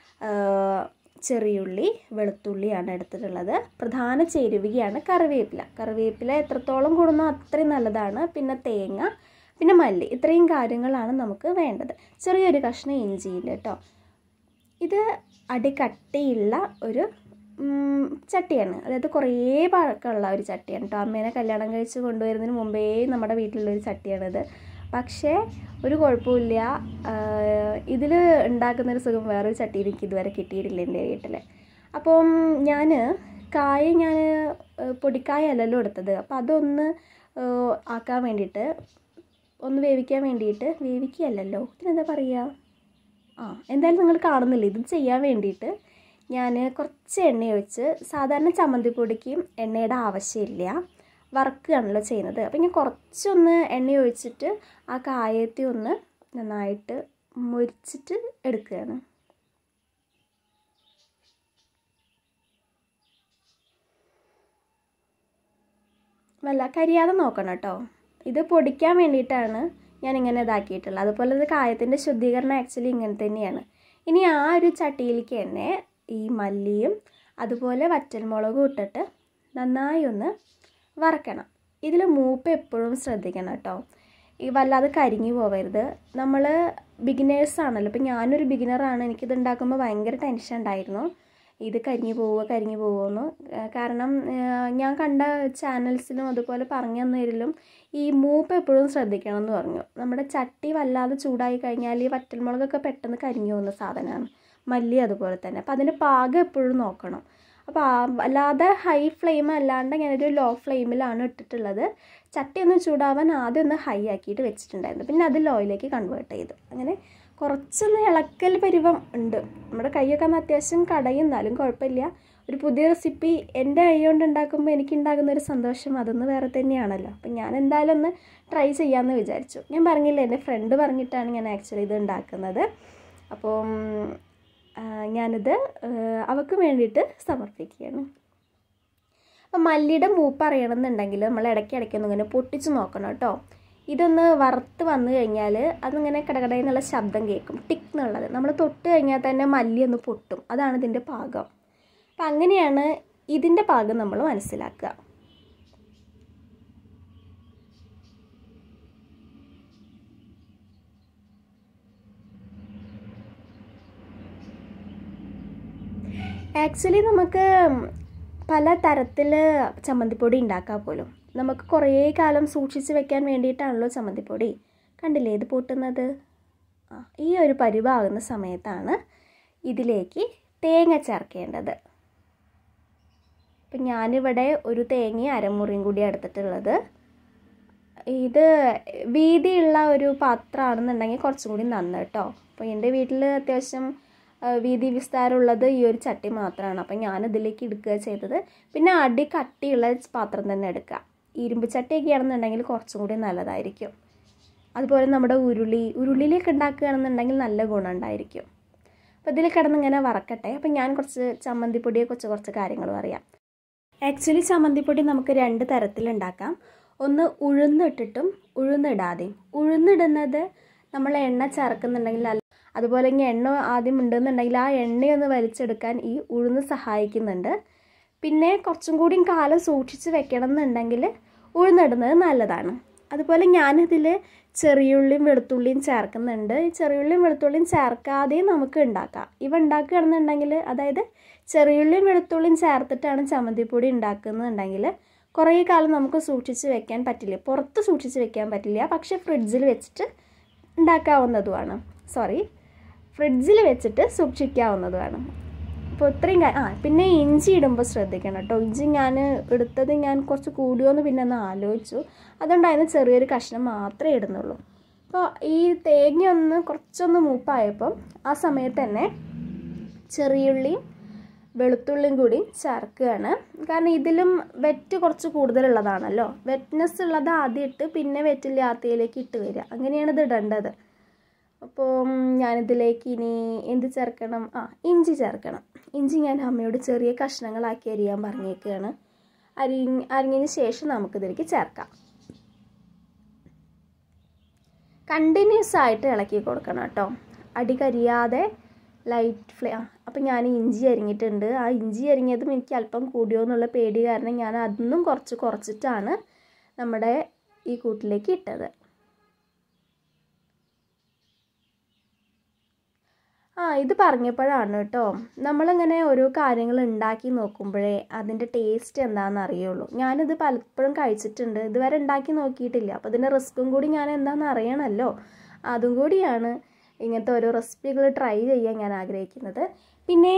ചെറിയുള്ളി വെളുത്തുള്ളിയാണ് എടുത്തിട്ടുള്ളത് പ്രധാന ചേരുവകയാണ് കറിവേപ്പില കറിവേപ്പില എത്രത്തോളം കൂടുന്നോ അത്രയും നല്ലതാണ് പിന്നെ തേങ്ങ പിന്നെ മല്ലി ഇത്രയും കാര്യങ്ങളാണ് നമുക്ക് വേണ്ടത് ചെറിയൊരു കഷ്ണം ഇഞ്ചിയിൽ കേട്ടോ ഇത് അടികട്ടിയുള്ള ഒരു ഉം, ചട്ടിയാണ് അതായത് കുറേ പഴക്കമുള്ള ഒരു ചട്ടിയാണ് കേട്ടോ അമ്മേനെ കല്യാണം കഴിച്ച് കൊണ്ടുവരുന്നതിന് മുമ്പേ നമ്മുടെ വീട്ടിലുള്ളൊരു ചട്ടിയാണിത് പക്ഷേ ഒരു കുഴപ്പമില്ല ഇതിൽ ഉണ്ടാക്കുന്നൊരു സുഖം വേറൊരു ചട്ടി എനിക്ക് ഇതുവരെ കിട്ടിയിട്ടില്ല എൻ്റെ വീട്ടിൽ അപ്പം ഞാൻ കായ ഞാൻ പൊടിക്കായ അല്ലല്ലോ എടുത്തത് അപ്പോൾ അതൊന്ന് ഏഹ്, ആക്കാൻ വേണ്ടിയിട്ട് ഒന്ന് വേവിക്കാൻ വേണ്ടിയിട്ട് വേവിക്കുകയല്ലല്ലോ ഇതിനെന്താ പറയുക ആ എന്തായാലും നിങ്ങൾ കാണുന്നില്ല ഇത് ചെയ്യാൻ വേണ്ടിയിട്ട് ഞാൻ കുറച്ച് എണ്ണ ഒഴിച്ച് സാധാരണ ചമ്മന്തി പൊടിക്ക് എണ്ണയുടെ ആവശ്യമില്ല വറുക്കുകയാണല്ലോ ചെയ്യുന്നത് അപ്പം ഞാൻ കുറച്ചൊന്ന് എണ്ണ ഒഴിച്ചിട്ട് ആ കായത്തെ ഒന്ന് നന്നായിട്ട് മുരിച്ചിട്ട് എടുക്കുകയാണ് വല്ല കരിയാതെ നോക്കണം കേട്ടോ ഇത് പൊടിക്കാൻ വേണ്ടിയിട്ടാണ് ഞാൻ ഇങ്ങനെ ഇതാക്കിയിട്ടുള്ളത് അതുപോലെ ഇത് കായത്തിൻ്റെ ശുദ്ധീകരണം ആക്ച്വലി ഇങ്ങനെ തന്നെയാണ് ഇനി ആ ഒരു ചട്ടിയിലേക്ക് തന്നെ ഈ മല്ലിയും അതുപോലെ വറ്റൽമുളകും ഇട്ടിട്ട് നന്നായി ഒന്ന് വറക്കണം ഇതിൽ മൂപ്പ് എപ്പോഴും ശ്രദ്ധിക്കണം കേട്ടോ ഈ വല്ലാതെ കരിഞ്ഞു പോവരുത് നമ്മൾ ബിഗിനേഴ്സ് ആണല്ലോ ഇപ്പം ഞാനൊരു ബിഗിനറാണ് എനിക്കിത് ഉണ്ടാക്കുമ്പോൾ ഭയങ്കര ടെൻഷൻ ഉണ്ടായിരുന്നു ഇത് കരിഞ്ഞു പോവുക കരിഞ്ഞു പോകുമെന്ന് കാരണം ആ, ഞാൻ കണ്ട ചാനൽസിലും അതുപോലെ പറഞ്ഞു തന്നതിലും ഈ മൂപ്പ് എപ്പോഴും ശ്രദ്ധിക്കണം എന്ന് പറഞ്ഞു നമ്മുടെ ചട്ടി വല്ലാതെ ചൂടായി കഴിഞ്ഞാൽ ഈ വറ്റൽമുളകൊക്കെ പെട്ടെന്ന് കരിഞ്ഞു പോകുന്ന സാധനമാണ് മല്ലി അതുപോലെ തന്നെ അപ്പോൾ അതിൻ്റെ പാകം എപ്പോഴും നോക്കണം അപ്പോൾ ആ അല്ലാതെ ഹൈ ഫ്ലെയിം അല്ലാണ്ട് ഞാനൊരു ലോ ഫ്ലെയിമിലാണ് ഇട്ടിട്ടുള്ളത് ചട്ടി ഒന്ന് ചൂടാവാൻ ആദ്യം ഒന്ന് ഹൈ ആക്കിയിട്ട് വെച്ചിട്ടുണ്ടായിരുന്നു പിന്നെ അത് ലോയിലേക്ക് കൺവേർട്ട് ചെയ്തു അങ്ങനെ കുറച്ചൊന്ന് ഇളക്കൽ പരിവം ഉണ്ട് നമ്മുടെ കൈയൊക്കെ ഒന്ന് അത്യാവശ്യം കടയും എന്നാലും കുഴപ്പമില്ല ഒരു പുതിയ റെസിപ്പി എൻ്റെ കൈ കൊണ്ട് ഉണ്ടാക്കുമ്പോൾ എനിക്ക് ഉണ്ടാകുന്ന ഒരു സന്തോഷം അതൊന്ന് വേറെ തന്നെയാണല്ലോ അപ്പം ഞാൻ എന്തായാലും ഒന്ന് ട്രൈ ചെയ്യാമെന്ന് വിചാരിച്ചു ഞാൻ പറഞ്ഞില്ല എൻ്റെ ഫ്രണ്ട് പറഞ്ഞിട്ടാണ് ഞാൻ ആക്ച്വലി ഇത് ഉണ്ടാക്കുന്നത് അപ്പം ആ, ഞാനിത് ആ, അവൾക്ക് വേണ്ടിയിട്ട് സമർപ്പിക്കുകയാണ് അപ്പം മല്ലിയുടെ മൂപ്പ് അറിയണമെന്നുണ്ടെങ്കിൽ നമ്മൾ ഇടയ്ക്ക് ഇടയ്ക്കൊന്നും ഇങ്ങനെ പൊട്ടിച്ച് നോക്കണം കേട്ടോ ഇതൊന്ന് വറുത്ത് വന്നു കഴിഞ്ഞാൽ അതിങ്ങനെ കടകടയിൽ നിന്നുള്ള ശബ്ദം കേൾക്കും ടിക്ക് എന്നുള്ളത് നമ്മൾ തൊട്ട് കഴിഞ്ഞാൽ തന്നെ മല്ലി ഒന്ന് പൊട്ടും അതാണ് ഇതിൻ്റെ പാകം അപ്പം അങ്ങനെയാണ് ഇതിൻ്റെ പാകം നമ്മൾ മനസ്സിലാക്കുക ആക്ച്വലി നമുക്ക് പല തരത്തിൽ ചമ്മന്തിപ്പൊടി ഉണ്ടാക്കാൻ പോലും നമുക്ക് കുറേ കാലം സൂക്ഷിച്ച് വെക്കാൻ വേണ്ടിയിട്ടാണല്ലോ ചമ്മന്തിപ്പൊടി കണ്ടില്ലേ ഇത് പൊട്ടുന്നത് ആ ഈ ഒരു പരിവാകുന്ന സമയത്താണ് ഇതിലേക്ക് തേങ്ങ ചേർക്കേണ്ടത് ഇപ്പം ഞാനിവിടെ ഒരു തേങ്ങയും അരമുറിയും കൂടി എടുത്തിട്ടുള്ളത് ഇത് വീതിയുള്ള ഒരു പാത്രമാണെന്നുണ്ടെങ്കിൽ കുറച്ചും കൂടി നന്ന് കേട്ടോ അപ്പോൾ എൻ്റെ വീട്ടിൽ അത്യാവശ്യം ആ, വീതി വിസ്താരമുള്ളത് ഈ ഒരു ചട്ടി മാത്രമാണ് അപ്പം ഞാനിതിലേക്ക് എടുക്കുക ചെയ്തത് പിന്നെ അടി കട്ടിയുള്ള പാത്രം തന്നെ എടുക്കുക ഇരുമ്പ് ചട്ടിയൊക്കെ ആണെന്നുണ്ടെങ്കിൽ കുറച്ചും കൂടി നല്ലതായിരിക്കും അതുപോലെ നമ്മുടെ ഉരുളി ഉരുളിയിലേക്ക് ഉണ്ടാക്കുകയാണെന്നുണ്ടെങ്കിൽ നല്ല ഗുണം ഉണ്ടായിരിക്കും അപ്പോൾ ഇതിൽ കിടന്നിങ്ങനെ വറക്കട്ടെ അപ്പം ഞാൻ കുറച്ച് ചമ്മന്തിപ്പൊടിയെ കുറിച്ച് കുറച്ച് കാര്യങ്ങൾ പറയാം ആക്ച്വലി ചമ്മന്തിപ്പൊടി നമുക്ക് രണ്ട് തരത്തിലുണ്ടാക്കാം ഒന്ന് ഉഴുന്നിട്ടിട്ടും ഉഴുന്നിടാതെയും ഉഴുന്നിടുന്നത് നമ്മൾ എണ്ണ ചേർക്കുന്നുണ്ടെങ്കിൽ അല്ല അതുപോലെ ഇങ്ങനെ എണ്ണ ആദ്യം ഉണ്ടെന്നുണ്ടെങ്കിൽ ആ എണ്ണയൊന്ന് വലിച്ചെടുക്കാൻ ഈ ഉഴുന്ന് സഹായിക്കുന്നുണ്ട് പിന്നെ കുറച്ചും കൂടിയും കാലം സൂക്ഷിച്ച് വെക്കണം എന്നുണ്ടെങ്കിൽ ഉഴുന്നിടുന്നത് നല്ലതാണ് അതുപോലെ ഞാനിതിൽ ചെറിയുള്ളിയും വെളുത്തുള്ളിയും ചേർക്കുന്നുണ്ട് ഈ ചെറിയുള്ളിയും വെളുത്തുള്ളിയും ചേർക്കാതെയും നമുക്ക് ഉണ്ടാക്കാം ഇവ ഉണ്ടാക്കുകയാണെന്നുണ്ടെങ്കിൽ അതായത് ചെറിയുള്ളിയും വെളുത്തുള്ളിയും ചേർത്തിട്ടാണ് ചമ്മന്തിപ്പൊടി ഉണ്ടാക്കുന്നുണ്ടെങ്കിൽ കുറേ കാലം നമുക്ക് സൂക്ഷിച്ച് വെക്കാൻ പറ്റില്ല പുറത്ത് സൂക്ഷിച്ച് വെക്കാൻ പറ്റില്ല പക്ഷേ ഫ്രിഡ്ജിൽ വെച്ചിട്ട് ഉണ്ടാക്കാവുന്നതുമാണ് സോറി ഫ്രിഡ്ജിൽ വെച്ചിട്ട് സൂക്ഷിക്കാവുന്നതുമാണ് അപ്പോൾ ഇത്രയും കാ- ആ പിന്നെ ഇഞ്ചി ഇടുമ്പോൾ ശ്രദ്ധിക്കണം കേട്ടോ ഇഞ്ചി ഞാൻ എടുത്തത് ഞാൻ കുറച്ച് കൂടിയോന്ന് പിന്നെ ഒന്ന് ആലോചിച്ചു അതുകൊണ്ടായിരുന്നു ചെറിയൊരു കഷ്ണം മാത്രമേ ഇടുന്നുള്ളൂ അപ്പോൾ ഈ തേങ്ങ ഒന്ന് കുറച്ചൊന്ന് മൂപ്പായപ്പം ആ സമയത്ത് തന്നെ ചെറിയുള്ളിയും വെളുത്തുള്ളിയും കൂടി ചേർക്കുകയാണ് കാരണം ഇതിലും വെറ്റ് കുറച്ച് കൂടുതലുള്ളതാണല്ലോ വെറ്റ്നെസ് ഉള്ളത് ആദ്യം ഇട്ട് പിന്നെ വെറ്റില്ലാത്തയിലേക്ക് ഇട്ട് വരിക അങ്ങനെയാണ് ഇത് ഇടേണ്ടത് അപ്പോൾ ഞാനിതിലേക്ക് ഇനി എന്ത് ചേർക്കണം ആ ഇഞ്ചി ചേർക്കണം ഇഞ്ചി ഞാൻ അമ്മയോട് ചെറിയ കഷ്ണങ്ങളാക്കി അരിയാൻ പറഞ്ഞേക്കുകയാണ് അരി അരിഞ്ഞതിന് ശേഷം നമുക്കിതിലേക്ക് ചേർക്കാം കണ്ടിന്യൂസ് ആയിട്ട് ഇളക്കി കൊടുക്കണം കേട്ടോ അടി കരിയാതെ ലൈറ്റ് ഫ്ലേ ആ അപ്പം ഞാൻ ഇഞ്ചി അരിഞ്ഞിട്ടുണ്ട് ആ ഇഞ്ചി അരിഞ്ഞതും എനിക്ക് അല്പം കൂടിയോ എന്നുള്ള പേടി കാരണം ഞാൻ അതൊന്നും കുറച്ച് കുറച്ചിട്ടാണ് നമ്മുടെ ഈ കൂട്ടിലേക്ക് ഇട്ടത് ആ ഇത് പറഞ്ഞപ്പോഴാണ് കേട്ടോ നമ്മളിങ്ങനെ ഓരോ കാര്യങ്ങൾ ഉണ്ടാക്കി നോക്കുമ്പോഴേ അതിൻ്റെ ടേസ്റ്റ് എന്താണെന്ന് അറിയുള്ളൂ ഞാനിത് പലപ്പോഴും കഴിച്ചിട്ടുണ്ട് ഇതുവരെ ഉണ്ടാക്കി നോക്കിയിട്ടില്ല അപ്പോൾ ഇതിൻ്റെ റിസ്ക്കും കൂടി ഞാൻ എന്താണെന്ന് അറിയണമല്ലോ അതും കൂടിയാണ് ഇങ്ങനത്തെ ഓരോ റെസിപ്പികൾ ട്രൈ ചെയ്യാൻ ഞാൻ ആഗ്രഹിക്കുന്നത് പിന്നെ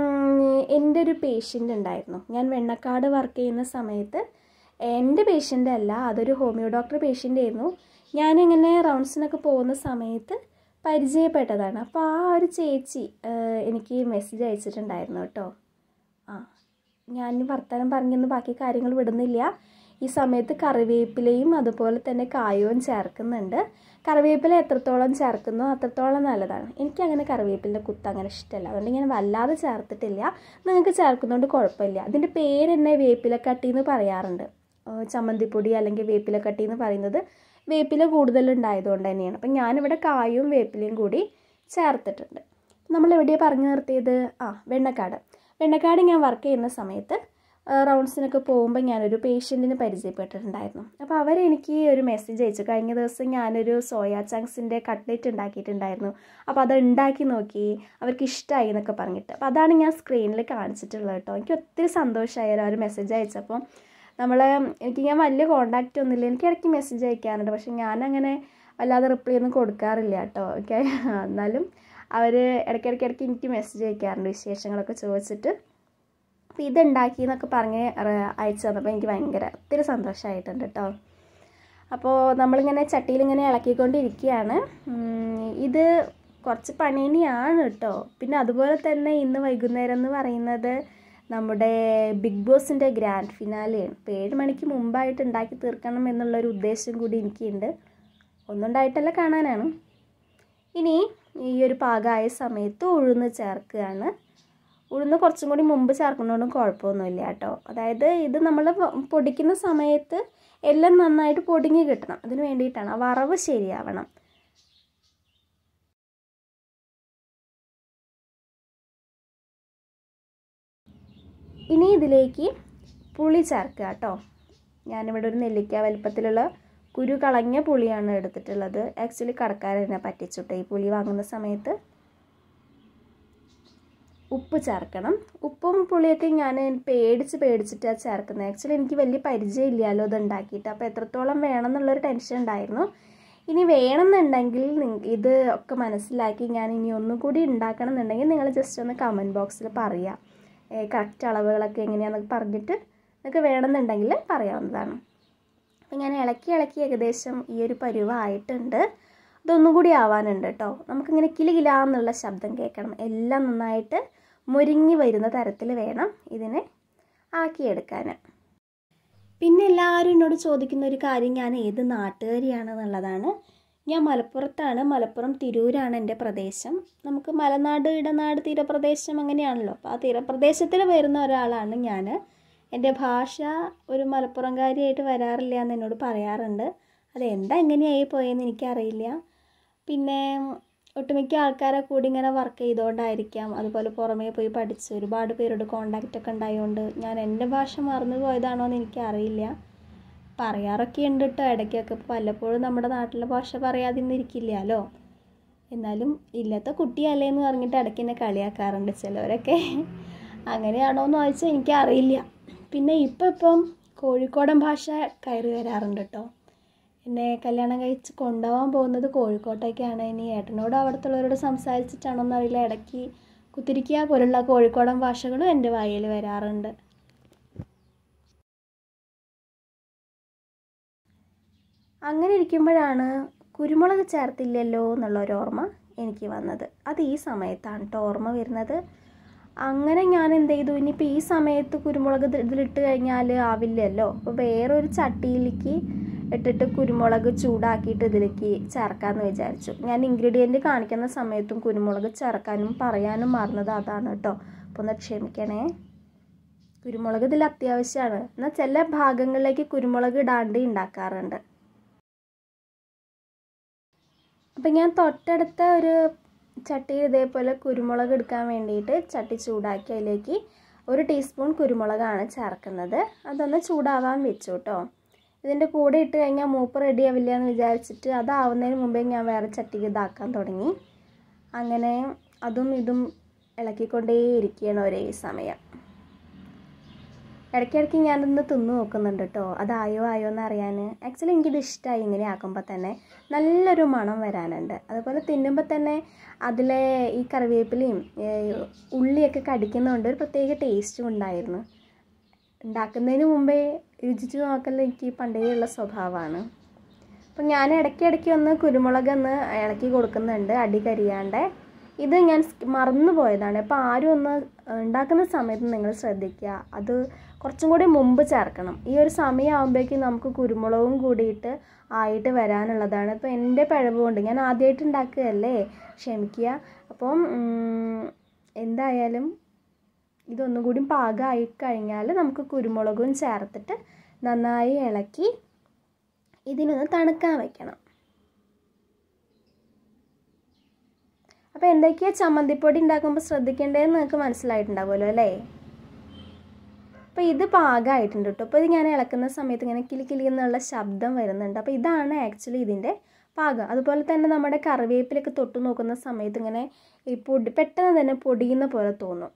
എൻ്റെ ഒരു പേഷ്യൻ്റ് ഉണ്ടായിരുന്നു ഞാൻ വെണ്ണക്കാട് വർക്ക് ചെയ്യുന്ന സമയത്ത് എൻ്റെ പേഷ്യൻ്റ് അല്ല അതൊരു ഹോമിയോ ഡോക്ടർ പേഷ്യൻ്റ് ആയിരുന്നു ഞാനിങ്ങനെ റൗണ്ട്സിനൊക്കെ പോകുന്ന സമയത്ത് പരിചയപ്പെട്ടതാണ് അപ്പോൾ ആ ഒരു ചേച്ചി എനിക്ക് മെസ്സേജ് അയച്ചിട്ടുണ്ടായിരുന്നു കേട്ടോ ആ ഞാൻ വർത്തമാനം പറഞ്ഞൊന്നും ബാക്കി കാര്യങ്ങൾ വിടുന്നില്ല ഈ സമയത്ത് കറിവേപ്പിലയും അതുപോലെ തന്നെ കായവും ചേർക്കുന്നുണ്ട് കറിവേപ്പില എത്രത്തോളം ചേർക്കുന്നോ അത്രത്തോളം നല്ലതാണ് എനിക്കങ്ങനെ കറിവേപ്പിലിൻ്റെ കുത്ത് അങ്ങനെ ഇഷ്ടമല്ല അതുകൊണ്ട് ഞാൻ വല്ലാതെ ചേർത്തിട്ടില്ല നിങ്ങൾക്ക് ചേർക്കുന്നതുകൊണ്ട് കുഴപ്പമില്ല അതിൻ്റെ പേര് തന്നെ വേപ്പിലക്കട്ടി എന്ന് പറയാറുണ്ട് ചമ്മന്തിപ്പൊടി അല്ലെങ്കിൽ വേപ്പിലക്കട്ടി എന്ന് പറയുന്നത് വേപ്പില കൂടുതലുണ്ടായതുകൊണ്ട് തന്നെയാണ് അപ്പം ഞാനിവിടെ കായും വേപ്പിലയും കൂടി ചേർത്തിട്ടുണ്ട് നമ്മൾ എവിടെയാണ് പറഞ്ഞു നിർത്തിയത് ആ വെണ്ണക്കാട് വെണ്ണക്കാട് ഞാൻ വർക്ക് ചെയ്യുന്ന സമയത്ത് റൗണ്ട്സിനൊക്കെ പോകുമ്പോൾ ഞാനൊരു പേഷ്യൻറ്റിനെ പരിചയപ്പെട്ടിട്ടുണ്ടായിരുന്നു അപ്പോൾ അവരെനിക്ക് ഒരു മെസ്സേജ് അയച്ചു കഴിഞ്ഞ ദിവസം ഞാനൊരു സോയാ ചങ്ക്സിൻ്റെ കട്ട്ലേറ്റ് ഉണ്ടാക്കിയിട്ടുണ്ടായിരുന്നു അപ്പോൾ അത് ഉണ്ടാക്കി നോക്കി അവർക്ക് ഇഷ്ടമായി എന്നൊക്കെ പറഞ്ഞിട്ട് അപ്പോൾ അതാണ് ഞാൻ സ്ക്രീനിൽ കാണിച്ചിട്ടുള്ളത് കേട്ടോ എനിക്ക് ഒത്തിരി സന്തോഷമായി അവർ മെസ്സേജ് അയച്ചപ്പോൾ നമ്മൾ എനിക്ക് ഞാൻ വലിയ കോണ്ടാക്റ്റ് ഒന്നുമില്ല എനിക്ക് ഇടയ്ക്ക് മെസ്സേജ് അയക്കാറുണ്ട് പക്ഷെ ഞാനങ്ങനെ വല്ലാതെ റിപ്ലൈ ഒന്നും കൊടുക്കാറില്ല കേട്ടോ ഓക്കെ എന്നാലും അവർ ഇടയ്ക്കിടയ്ക്ക് ഇടയ്ക്ക് എനിക്ക് മെസ്സേജ് അയക്കാറുണ്ട് വിശേഷങ്ങളൊക്കെ ചോദിച്ചിട്ട് അപ്പോൾ ഇതുണ്ടാക്കി എന്നൊക്കെ പറഞ്ഞ് അയച്ചു തന്നപ്പോൾ എനിക്ക് ഭയങ്കര ഒത്തിരി സന്തോഷമായിട്ടുണ്ട് കേട്ടോ അപ്പോൾ നമ്മളിങ്ങനെ ചട്ടിയിലിങ്ങനെ ഇളക്കിക്കൊണ്ടിരിക്കുകയാണ് ഇത് കുറച്ച് പണി തന്നെയാണ് കേട്ടോ പിന്നെ അതുപോലെ തന്നെ ഇന്ന് വൈകുന്നേരം എന്ന് പറയുന്നത് നമ്മുടെ ബിഗ് ബോസിൻ്റെ ഗ്രാൻഡ് ഫിനാലെയാണ് ഇപ്പോൾ ഏഴ് മണിക്ക് മുമ്പായിട്ട് ഉണ്ടാക്കി തീർക്കണം എന്നുള്ളൊരു ഉദ്ദേശം കൂടി എനിക്കുണ്ട് ഒന്നുണ്ടായിട്ടല്ല കാണാനാണ് ഇനി ഈ ഒരു പാകമായ സമയത്ത് ഉഴുന്ന് ചേർക്കുകയാണ് ഉഴുന്ന് കുറച്ചും കൂടി മുമ്പ് ചേർക്കുന്നതുകൊണ്ടും കുഴപ്പമൊന്നുമില്ല കേട്ടോ അതായത് ഇത് നമ്മൾ പൊടിക്കുന്ന സമയത്ത് എല്ലാം നന്നായിട്ട് പൊടിഞ്ഞ് കിട്ടണം അതിന് വേണ്ടിയിട്ടാണ് ആ വറവ് ശരിയാവണം ഇനി ഇതിലേക്ക് പുളി ചേർക്കുക കേട്ടോ ഞാനിവിടെ ഒരു നെല്ലിക്ക വലിപ്പത്തിലുള്ള കുരു കളഞ്ഞ പുളിയാണ് എടുത്തിട്ടുള്ളത് ആക്ച്വലി കടക്കാരനെ പറ്റിച്ചുട്ടോ ഈ പുളി വാങ്ങുന്ന സമയത്ത് ഉപ്പ് ചേർക്കണം ഉപ്പും പുളിയൊക്കെ ഞാൻ പേടിച്ച് പേടിച്ചിട്ടാണ് ചേർക്കുന്നത് ആക്ച്വലി എനിക്ക് വലിയ പരിചയമില്ലല്ലോ ഇത് ഉണ്ടാക്കിയിട്ട് അപ്പോൾ എത്രത്തോളം വേണം എന്നുള്ളൊരു ടെൻഷൻ ഉണ്ടായിരുന്നു ഇനി വേണമെന്നുണ്ടെങ്കിൽ ഇത് ഒക്കെ മനസ്സിലാക്കി ഞാൻ ഇനി ഒന്നും കൂടി ഉണ്ടാക്കണം എന്നുണ്ടെങ്കിൽ നിങ്ങൾ ജസ്റ്റ് ഒന്ന് കമൻറ്റ് ബോക്സിൽ പറയുക കറക്റ്റ് അളവുകളൊക്കെ എങ്ങനെയാണെന്നൊക്കെ പറഞ്ഞിട്ട് നിങ്ങൾക്ക് വേണമെന്നുണ്ടെങ്കിൽ പറയാവുന്നതാണ് അപ്പം ഞാൻ ഇളക്കി ഇളക്കി ഏകദേശം ഈ ഒരു പരുവമായിട്ടുണ്ട് ഇതൊന്നും കൂടി ആവാനുണ്ട് കേട്ടോ നമുക്കിങ്ങനെ കിലുകിലാന്നുള്ള ശബ്ദം കേൾക്കണം എല്ലാം നന്നായിട്ട് മുരിങ്ങി വരുന്ന തരത്തിൽ വേണം ഇതിനെ ആക്കിയെടുക്കാൻ പിന്നെ എല്ലാവരും എന്നോട് ചോദിക്കുന്ന ഒരു കാര്യം ഞാൻ ഏത് നാട്ടുകാരിയാണെന്നുള്ളതാണ് ഞാൻ മലപ്പുറത്താണ് മലപ്പുറം തിരൂരാണ് എൻ്റെ പ്രദേശം നമുക്ക് മലനാട് ഇടനാട് തീരപ്രദേശം അങ്ങനെയാണല്ലോ അപ്പോൾ ആ തീരപ്രദേശത്തിൽ വരുന്ന ഒരാളാണ് ഞാൻ എൻ്റെ ഭാഷ ഒരു മലപ്പുറംകാരിയായിട്ട് വരാറില്ല എന്ന് എന്നോട് പറയാറുണ്ട് അത് എന്താ എങ്ങനെയായി പോയെന്ന് എനിക്കറിയില്ല പിന്നെ ഒട്ടുമിക്ക ആൾക്കാരെ കൂടി ഇങ്ങനെ വർക്ക് ചെയ്തുകൊണ്ടായിരിക്കാം അതുപോലെ പുറമേ പോയി പഠിച്ച് ഒരുപാട് പേരോട് കോണ്ടാക്റ്റ് ഒക്കെ ഉണ്ടായതുകൊണ്ട് ഞാൻ എൻ്റെ ഭാഷ മറന്നു പോയതാണോ എന്ന് എനിക്കറിയില്ല പറയാറൊക്കെ ഉണ്ട് കേട്ടോ ഇടയ്ക്കൊക്കെ വല്ലപ്പോഴും നമ്മുടെ നാട്ടിലെ ഭാഷ പറയാതിരുന്നിരിക്കില്ലല്ലോ എന്നാലും ഇല്ലാത്ത കുട്ടിയല്ലേ എന്ന് പറഞ്ഞിട്ട് ഇടയ്ക്ക് എന്നെ കളിയാക്കാറുണ്ട് ചിലവരൊക്കെ അങ്ങനെയാണോ എന്ന് ചോദിച്ചാൽ എനിക്കറിയില്ല പിന്നെ ഇപ്പം ഇപ്പം കോഴിക്കോടൻ ഭാഷ കയറി വരാറുണ്ട് കേട്ടോ എന്നെ കല്യാണം കഴിച്ച് കൊണ്ടുപോകാൻ പോകുന്നത് കോഴിക്കോട്ടേക്കാണ് ഇനി ഏട്ടനോട് അവിടുത്തുള്ളവരോട് സംസാരിച്ചിട്ടാണോ എന്നറിയില്ല ഇടയ്ക്ക് കുത്തിരിക്കുക പോലുള്ള കോഴിക്കോടൻ ഭാഷകളും എൻ്റെ വായിൽ വരാറുണ്ട് അങ്ങനെ ഇരിക്കുമ്പോഴാണ് കുരുമുളക് ചേർത്തില്ലല്ലോ എന്നുള്ളൊരു ഓർമ്മ എനിക്ക് വന്നത് അത് ഈ സമയത്താണ് കേട്ടോ ഓർമ്മ വരുന്നത് അങ്ങനെ ഞാൻ എന്ത് ചെയ്തു ഇനിയിപ്പോൾ ഈ സമയത്ത് കുരുമുളക് ഇതിലിട്ട് കഴിഞ്ഞാൽ ആവില്ലല്ലോ അപ്പോൾ വേറൊരു ചട്ടിയിലേക്ക് ഇട്ടിട്ട് കുരുമുളക് ചൂടാക്കിയിട്ട് ഇതിലേക്ക് ചേർക്കാമെന്ന് വിചാരിച്ചു ഞാൻ ഇൻഗ്രീഡിയൻറ്റ് കാണിക്കുന്ന സമയത്തും കുരുമുളക് ചേർക്കാനും പറയാനും മറന്നത് അതാണ് കേട്ടോ അപ്പോൾ ഒന്ന് ക്ഷമിക്കണേ കുരുമുളക് ഇതിൽ അത്യാവശ്യമാണ് എന്നാൽ ചില ഭാഗങ്ങളിലേക്ക് കുരുമുളക് ഇടാണ്ട് ഉണ്ടാക്കാറുണ്ട് അപ്പം ഞാൻ തൊട്ടടുത്ത ഒരു ചട്ടിയിൽ ഇതേപോലെ കുരുമുളക് എടുക്കാൻ വേണ്ടിയിട്ട് ചട്ടി ചൂടാക്കി അതിലേക്ക് ഒരു ടീസ്പൂൺ കുരുമുളകാണ് ചേർക്കുന്നത് അതൊന്ന് ചൂടാവാൻ വെച്ചു കേട്ടോ ഇതിൻ്റെ കൂടെ ഇട്ട് കഴിഞ്ഞാൽ മൂപ്പ് റെഡി ആവില്ല എന്ന് വിചാരിച്ചിട്ട് അതാവുന്നതിന് മുമ്പേ ഞാൻ വേറെ ചട്ടിക്ക് ഇതാക്കാൻ തുടങ്ങി അങ്ങനെ അതും ഇതും ഇളക്കിക്കൊണ്ടേയിരിക്കുകയാണ് ഒരേ സമയം ഇടയ്ക്കിടയ്ക്ക് ഞാനൊന്ന് തിന്നു നോക്കുന്നുണ്ട് കേട്ടോ അതായോ ആയോ എന്ന് അറിയാൻ ആക്ച്വലി എനിക്കിത് ഇഷ്ടമായി ഇങ്ങനെ ആക്കുമ്പോൾ തന്നെ നല്ലൊരു മണം വരാനുണ്ട് അതുപോലെ തിന്നുമ്പോൾ തന്നെ അതിലെ ഈ കറിവേപ്പിലയും ഉള്ളിയൊക്കെ കടിക്കുന്നതുകൊണ്ട് ഒരു പ്രത്യേക ടേസ്റ്റും ഉണ്ടായിരുന്നു ഉണ്ടാക്കുന്നതിന് മുമ്പേ രുചിച്ച് നോക്കൽ എനിക്ക് പണ്ടേ ഉള്ള സ്വഭാവമാണ് അപ്പം ഞാൻ ഇടയ്ക്കിടയ്ക്ക് ഒന്ന് കുരുമുളക് ഒന്ന് ഇളക്കി കൊടുക്കുന്നുണ്ട് അടി കരിയാണ്ട് ഇത് ഞാൻ മറന്നു പോയതാണ് അപ്പോൾ ആരും ഒന്ന് ഉണ്ടാക്കുന്ന സമയത്ത് നിങ്ങൾ ശ്രദ്ധിക്കുക അത് കുറച്ചും കൂടി മുമ്പ് ചേർക്കണം ഈ ഒരു സമയമാകുമ്പോഴേക്കും നമുക്ക് കുരുമുളകും കൂടിയിട്ട് ആയിട്ട് വരാനുള്ളതാണ് ഇപ്പോൾ എൻ്റെ പിഴവ് കൊണ്ട് ഞാൻ ആദ്യമായിട്ട് ഉണ്ടാക്കുകയല്ലേ ക്ഷമിക്കുക അപ്പം എന്തായാലും ഇതൊന്നും കൂടി പാകമായി കഴിഞ്ഞാൽ നമുക്ക് കുരുമുളകും ചേർത്തിട്ട് നന്നായി ഇളക്കി ഇതിനൊന്ന് തണുക്കാൻ വെക്കണം അപ്പോൾ എന്തൊക്കെയാണ് ചമ്മന്തിപ്പൊടി ഉണ്ടാക്കുമ്പോൾ ശ്രദ്ധിക്കേണ്ടതെന്ന് നിങ്ങൾക്ക് മനസ്സിലായിട്ടുണ്ടാവുമല്ലോ അല്ലേ അപ്പോൾ ഇത് പാകമായിട്ടുണ്ട് കേട്ടോ അപ്പോൾ ഇത് ഞാൻ ഇളക്കുന്ന സമയത്ത് ഇങ്ങനെ കിലി കിലി എന്നുള്ള ശബ്ദം വരുന്നുണ്ട് അപ്പോൾ ഇതാണ് ആക്ച്വലി ഇതിൻ്റെ പാകം അതുപോലെ തന്നെ നമ്മുടെ കറിവേപ്പിലൊക്കെ തൊട്ട് നോക്കുന്ന സമയത്ത് ഇങ്ങനെ ഈ പൊടി പെട്ടെന്ന് തന്നെ പൊടിയുന്ന പോലെ തോന്നും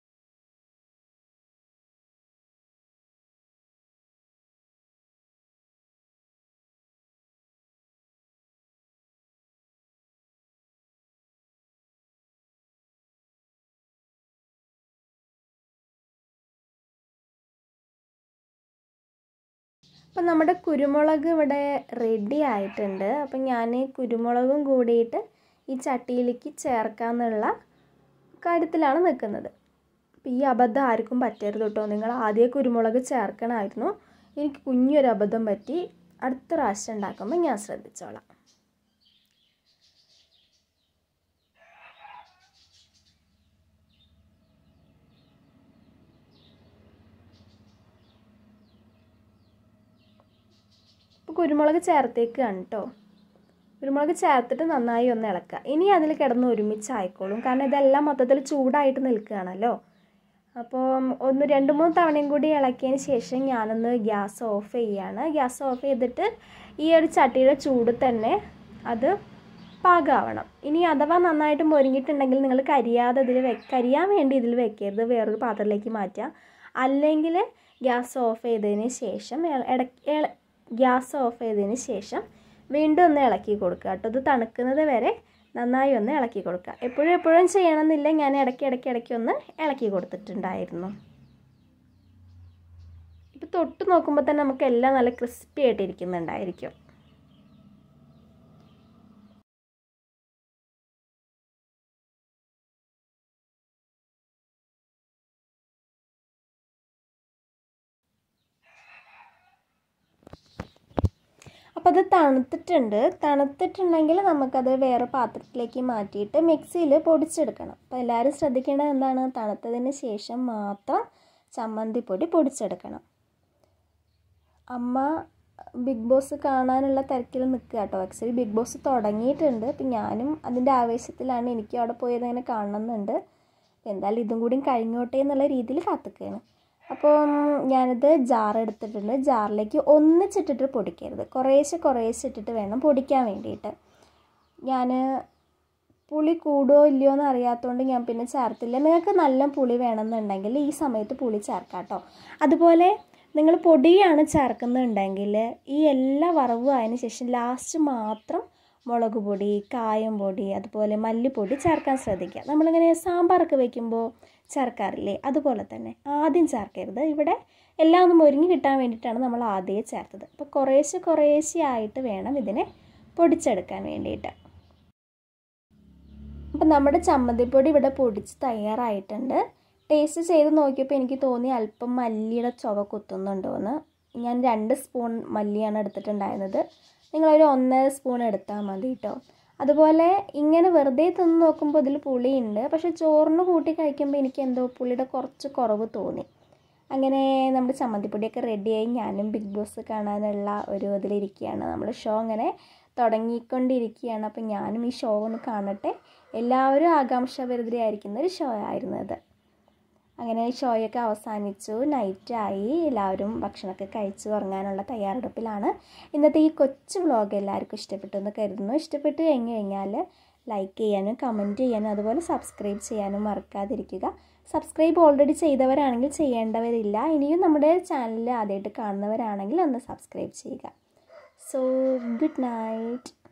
അപ്പം നമ്മുടെ കുരുമുളക് ഇവിടെ റെഡി ആയിട്ടുണ്ട് അപ്പം ഞാൻ കുരുമുളകും കൂടിയിട്ട് ഈ ചട്ടിയിലേക്ക് ചേർക്കാമെന്നുള്ള കാര്യത്തിലാണ് നിൽക്കുന്നത് അപ്പം ഈ അബദ്ധം ആർക്കും പറ്റരുത് കേട്ടോ നിങ്ങൾ ആദ്യം കുരുമുളക് ചേർക്കണമായിരുന്നു എനിക്ക് കുഞ്ഞൊരു അബദ്ധം പറ്റി അടുത്ത പ്രാവശ്യം ഉണ്ടാക്കുമ്പോൾ ഞാൻ ശ്രദ്ധിച്ചോളാം ഇപ്പോൾ കുരുമുളക് ചേർത്തേക്കാണ് കേട്ടോ കുരുമുളക് ചേർത്തിട്ട് നന്നായി ഒന്ന് ഇളക്കുക ഇനി അതിൽ കിടന്ന് ഒരുമിച്ച് ആയിക്കോളും കാരണം ഇതെല്ലാം മൊത്തത്തിൽ ചൂടായിട്ട് നിൽക്കുകയാണല്ലോ അപ്പോൾ ഒന്ന് രണ്ട് മൂന്ന് തവണയും കൂടി ഇളക്കിയതിന് ശേഷം ഞാനൊന്ന് ഗ്യാസ് ഓഫ് ചെയ്യുകയാണ് ഗ്യാസ് ഓഫ് ചെയ്തിട്ട് ഈ ഒരു ചട്ടിയുടെ ചൂട് തന്നെ അത് പാകമാവണം ഇനി അഥവാ നന്നായിട്ട് മൊരിഞ്ഞിട്ടുണ്ടെങ്കിൽ നിങ്ങൾ കരിയാതെ ഇതിൽ വെ കരിയാൻ വേണ്ടി ഇതിൽ വെക്കരുത് വേറൊരു പാത്രത്തിലേക്ക് മാറ്റുക അല്ലെങ്കിൽ ഗ്യാസ് ഓഫ് ചെയ്തതിന് ശേഷം ഇടയ്ക്ക് ഗ്യാസ് ഓഫ് ചെയ്തതിന് ശേഷം വീണ്ടും ഒന്ന് ഇളക്കി കൊടുക്കുക കേട്ടോ ഇത് തണുക്കുന്നത് വരെ നന്നായി ഒന്ന് ഇളക്കി കൊടുക്കുക എപ്പോഴും എപ്പോഴും ചെയ്യണമെന്നില്ല ഞാൻ ഇടയ്ക്ക് ഇടയ്ക്ക് ഇടയ്ക്ക് ഒന്ന് ഇളക്കി കൊടുത്തിട്ടുണ്ടായിരുന്നു ഇപ്പം തൊട്ട് നോക്കുമ്പോൾ തന്നെ നമുക്ക് എല്ലാം നല്ല ക്രിസ്പി ആയിട്ട് ഇരിക്കുന്നുണ്ടായിരിക്കും അപ്പോൾ അത് തണുത്തിട്ടുണ്ട് തണുത്തിട്ടുണ്ടെങ്കിൽ നമുക്കത് വേറെ പാത്രത്തിലേക്ക് മാറ്റിയിട്ട് മിക്സിയിൽ പൊടിച്ചെടുക്കണം അപ്പോൾ എല്ലാവരും ശ്രദ്ധിക്കേണ്ടത് എന്താണ് തണുത്തതിന് ശേഷം മാത്രം ചമ്മന്തിപ്പൊടി പൊടിച്ചെടുക്കണം അമ്മ ബിഗ് ബോസ് കാണാനുള്ള തിരക്കിൽ നിൽക്കുക കേട്ടോ ആക്ച്വലി ബിഗ് ബോസ് തുടങ്ങിയിട്ടുണ്ട് അപ്പം ഞാനും അതിൻ്റെ ആവേശത്തിലാണ് എനിക്ക് അവിടെ പോയത് അങ്ങനെ കാണണമെന്നുണ്ട് എന്തായാലും ഇതും കൂടി കഴിഞ്ഞോട്ടെ എന്നുള്ള രീതിയിൽ കാത്തിക്കുകയാണ് അപ്പം ഞാനിത് ജാർ എടുത്തിട്ടുണ്ട് ജാറിലേക്ക് ഒന്നിച്ചിട്ടിട്ട് പൊടിക്കരുത് കുറേശ്ശെ കുറേശ്ശെ ഇട്ടിട്ട് വേണം പൊടിക്കാൻ വേണ്ടിയിട്ട് ഞാൻ പുളി കൂടുമോ ഇല്ലയോ എന്ന് അറിയാത്തതുകൊണ്ട് ഞാൻ പിന്നെ ചേർത്തില്ല നിങ്ങൾക്ക് നല്ല പുളി വേണമെന്നുണ്ടെങ്കിൽ ഈ സമയത്ത് പുളി ചേർക്കാം കേട്ടോ അതുപോലെ നിങ്ങൾ പൊടിയാണ് ചേർക്കുന്നുണ്ടെങ്കിൽ ഈ എല്ലാ വറവും ആയതിനു ശേഷം ലാസ്റ്റ് മാത്രം മുളക് പൊടി കായം പൊടി അതുപോലെ മല്ലിപ്പൊടി ചേർക്കാൻ ശ്രദ്ധിക്കുക നമ്മളിങ്ങനെ സാമ്പാറൊക്കെ വെക്കുമ്പോൾ ചേർക്കാറില്ലേ അതുപോലെ തന്നെ ആദ്യം ചേർക്കരുത് ഇവിടെ എല്ലാം ഒന്ന് മൊരിഞ്ഞ് കിട്ടാൻ വേണ്ടിയിട്ടാണ് നമ്മൾ ആദ്യമേ ചേർത്തത് അപ്പോൾ കുറേശ്ശെ കുറേശ്ശെ ആയിട്ട് വേണം ഇതിനെ പൊടിച്ചെടുക്കാൻ വേണ്ടിയിട്ട് അപ്പം നമ്മുടെ ചമ്മന്തിപ്പൊടി ഇവിടെ പൊടിച്ച് തയ്യാറായിട്ടുണ്ട് ടേസ്റ്റ് ചെയ്ത് നോക്കിയപ്പോൾ എനിക്ക് തോന്നി അല്പം മല്ലിയുടെ ചുവ കുത്തുന്നുണ്ടോയെന്ന് ഞാൻ രണ്ട് സ്പൂൺ മല്ലിയാണ് എടുത്തിട്ടുണ്ടായിരുന്നത് നിങ്ങളൊരു ഒന്നര സ്പൂൺ എടുത്താൽ മതി കേട്ടോ അതുപോലെ ഇങ്ങനെ വെറുതെ തിന്ന് നോക്കുമ്പോൾ ഇതിൽ പുളിയുണ്ട് പക്ഷേ ചോറിന് കൂട്ടി കഴിക്കുമ്പോൾ എനിക്ക് എന്തോ പുളിയുടെ കുറച്ച് കുറവ് തോന്നി അങ്ങനെ നമ്മുടെ ചമ്മന്തിപ്പൊടിയൊക്കെ റെഡിയായി ഞാനും ബിഗ് ബോസ് കാണാനുള്ള ഒരു ഇതിലിരിക്കുകയാണ് നമ്മൾ ഷോ അങ്ങനെ തുടങ്ങിക്കൊണ്ടിരിക്കുകയാണ് അപ്പം ഞാനും ഈ ഷോ ഒന്ന് കാണട്ടെ എല്ലാവരും ആകാംക്ഷാഭരിതരായിരിക്കുന്ന ഒരു ഷോ ആയിരുന്നു അത് അങ്ങനെ ഷോയൊക്കെ അവസാനിച്ചു നൈറ്റായി എല്ലാവരും ഭക്ഷണമൊക്കെ കഴിച്ച് ഉറങ്ങാനുള്ള തയ്യാറെടുപ്പിലാണ് ഇന്നത്തെ ഈ കൊച്ചു വ്ളോഗ് എല്ലാവർക്കും ഇഷ്ടപ്പെട്ടു എന്ന് കരുതുന്നു ഇഷ്ടപ്പെട്ട് കഴിഞ്ഞ് കഴിഞ്ഞാൽ ലൈക്ക് ചെയ്യാനും കമൻറ്റ് ചെയ്യാനും അതുപോലെ സബ്സ്ക്രൈബ് ചെയ്യാനും മറക്കാതിരിക്കുക സബ്സ്ക്രൈബ് ഓൾറെഡി ചെയ്തവരാണെങ്കിൽ ചെയ്യേണ്ടവരില്ല ഇനിയും നമ്മുടെ ചാനൽ ആദ്യമായിട്ട് കാണുന്നവരാണെങ്കിൽ ഒന്ന് സബ്സ്ക്രൈബ് ചെയ്യുക സോ ഗുഡ് നൈറ്റ്